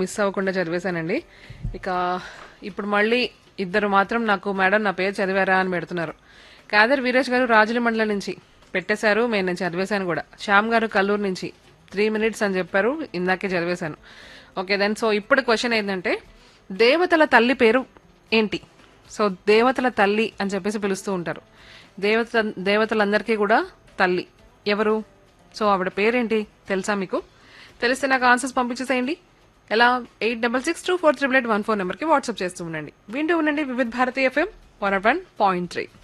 miss అవ్వకుండా చదివేశానండి ఇక ఇప్పుడు మళ్ళీ ఇద్దరు మాత్రం నాకు మేడం నా పేరు చదివారా అని పెడుతున్నారు కాదర్ వీరేష్ గారు రాజుల మండలం నుంచి పెట్టేశారు మేము నేను చదివేశాను కూడా శ్యామ్ గారు కల్లూరు నుంచి త్రీ మినిట్స్ అని చెప్పారు ఇందాకే చదివేశాను ఓకే దెన్ సో ఇప్పుడు క్వశ్చన్ ఏంటంటే దేవతల తల్లి పేరు ఏంటి సో దేవతల తల్లి అని చెప్పేసి పిలుస్తూ ఉంటారు దేవత దేవతలందరికీ కూడా తల్లి ఎవరు సో ఆవిడ పేరేంటి తెలుసా మీకు తెలిస్తే నాకు ఆన్సర్స్ పంపించేసేయండి ఎలా eight double six two four triple eight one four నెంబర్కి వాట్సాప్ చేస్తూ ఉండండి వింటూ ఉండండి Vividh Bharati FM one one point three